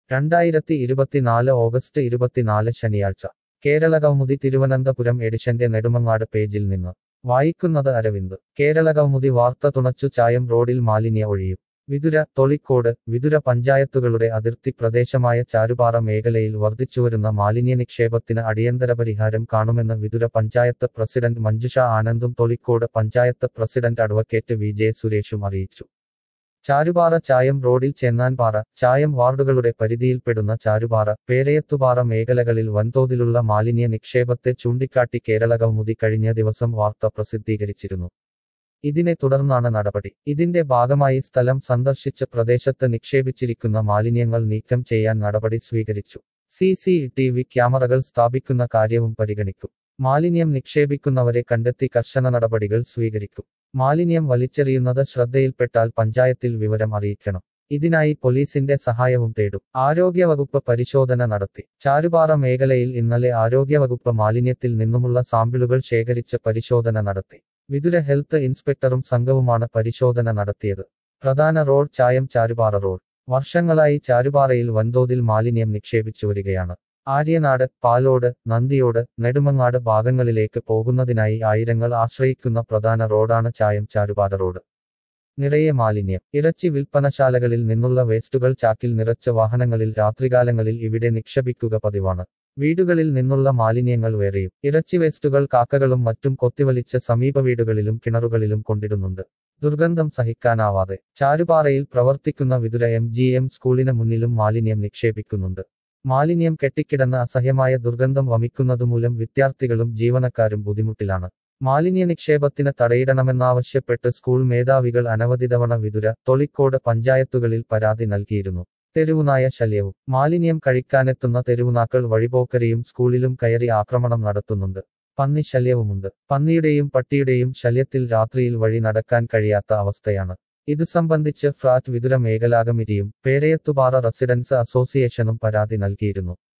രണ്ടായിരത്തി ഇരുപത്തിനാല് ഓഗസ്റ്റ് ഇരുപത്തിനാല് ശനിയാഴ്ച കേരള കൗമുദി തിരുവനന്തപുരം എഡിഷന്റെ നെടുമങ്ങാട് പേജിൽ നിന്ന് വായിക്കുന്നത് അരവിന്ദ് കേരള കൗമുദി വാർത്ത തുണച്ചു ചായം റോഡിൽ മാലിന്യ ഒഴിയും വിതുര തൊളിക്കോട് വിതുര പഞ്ചായത്തുകളുടെ അതിർത്തി പ്രദേശമായ ചാരുപാറ മേഖലയിൽ വർദ്ധിച്ചുവരുന്ന മാലിന്യ നിക്ഷേപത്തിന് അടിയന്തര പരിഹാരം കാണുമെന്ന് വിതുര പഞ്ചായത്ത് പ്രസിഡന്റ് മഞ്ജുഷ ആനന്ദും Tholicode panchayat president advocate V J സുരേഷും അറിയിച്ചു ചാരുപാറ ചായം റോഡിൽ ചെന്നാൻപാറ ചായം വാർഡുകളുടെ പരിധിയിൽപ്പെടുന്ന ചാരുപാറ പേരയത്തുപാറ മേഖലകളിൽ വൻതോതിലുള്ള മാലിന്യ നിക്ഷേപത്തെ ചൂണ്ടിക്കാട്ടി കേരള കൗമുദി കഴിഞ്ഞ ദിവസം വാർത്ത പ്രസിദ്ധീകരിച്ചിരുന്നു ഇതിനെ തുടർന്നാണ് നടപടി ഇതിന്റെ ഭാഗമായി സ്ഥലം സന്ദർശിച്ച് പ്രദേശത്ത് നിക്ഷേപിച്ചിരിക്കുന്ന മാലിന്യങ്ങൾ നീക്കം ചെയ്യാൻ നടപടി സ്വീകരിച്ചു സി സി ടി വി ക്യാമറകൾ സ്ഥാപിക്കുന്ന കാര്യവും പരിഗണിക്കും മാലിന്യം നിക്ഷേപിക്കുന്നവരെ കണ്ടെത്തി കർശന നടപടികൾ സ്വീകരിക്കും മാലിന്യം വലിച്ചെറിയുന്നത് ശ്രദ്ധയിൽപ്പെട്ടാൽ പഞ്ചായത്തിൽ വിവരം അറിയിക്കണം ഇതിനായി പോലീസിന്റെ സഹായവും തേടും ആരോഗ്യവകുപ്പ് പരിശോധന നടത്തി ചാരുപാറ മേഖലയിൽ ഇന്നലെ ആരോഗ്യവകുപ്പ് മാലിന്യത്തിൽ നിന്നുമുള്ള സാമ്പിളുകൾ ശേഖരിച്ച് പരിശോധന നടത്തി വിതുര ഹെൽത്ത് ഇൻസ്പെക്ടറും സംഘവുമാണ് പരിശോധന നടത്തിയത് പ്രധാന റോഡ് ചായം ചാരുപാറ റോഡ് വർഷങ്ങളായി ചാരുപാറയിൽ വൻതോതിൽ മാലിന്യം നിക്ഷേപിച്ചു വരികയാണ് ആര്യനാട് പാലോട് നന്ദിയോട് നെടുമങ്ങാട് ഭാഗങ്ങളിലേക്ക് പോകുന്നതിനായി ആയിരങ്ങൾ ആശ്രയിക്കുന്ന പ്രധാന റോഡാണ് ചായം ചാരുപാറ റോഡ് നിറയെ മാലിന്യം ഇറച്ചി വിൽപ്പനശാലകളിൽ നിന്നുള്ള വേസ്റ്റുകൾ ചാക്കിൽ നിറച്ച വാഹനങ്ങളിൽ രാത്രികാലങ്ങളിൽ ഇവിടെ നിക്ഷേപിക്കുക പതിവാണ് വീടുകളിൽ നിന്നുള്ള മാലിന്യങ്ങൾ വേറെയും ഇറച്ചി വേസ്റ്റുകൾ കാക്കകളും മറ്റും കൊത്തിവലിച്ച് സമീപ വീടുകളിലും കിണറുകളിലും കൊണ്ടിടുന്നുണ്ട് ദുർഗന്ധം സഹിക്കാനാവാതെ ചാരുപാറയിൽ പ്രവർത്തിക്കുന്ന വിതുര എം ജി എം സ്കൂളിന് മുന്നിലും മാലിന്യം നിക്ഷേപിക്കുന്നുണ്ട് മാലിന്യം കെട്ടിക്കിടന്ന അസഹ്യമായ ദുർഗന്ധം വമിക്കുന്നതുമൂലം വിദ്യാർത്ഥികളും ജീവനക്കാരും ബുദ്ധിമുട്ടിലാണ് മാലിന്യ നിക്ഷേപത്തിന് തടയിടണമെന്നാവശ്യപ്പെട്ട് സ്കൂൾ മേധാവികൾ അനവധി തവണ വിതുര തൊളിക്കോട് പഞ്ചായത്തുകളിൽ പരാതി നൽകിയിരുന്നു തെരുവുനായ ശല്യവും മാലിന്യം കഴിക്കാനെത്തുന്ന തെരുവുനാക്കൾ വഴിപോക്കരെയും സ്കൂളിലും കയറി ആക്രമണം നടത്തുന്നുണ്ട് പന്നി ശല്യവുമുണ്ട് പന്നിയുടെയും പട്ടിയുടെയും ശല്യത്തിൽ രാത്രിയിൽ വഴി നടക്കാൻ കഴിയാത്ത അവസ്ഥയാണ് ഇത് സംബന്ധിച്ച് ഫ്ളാറ്റ് വിതുര മേഖലാകമിരിയും പേരയത്തുപാറ റെസിഡൻസ് അസോസിയേഷനും പരാതി നൽകിയിരുന്നു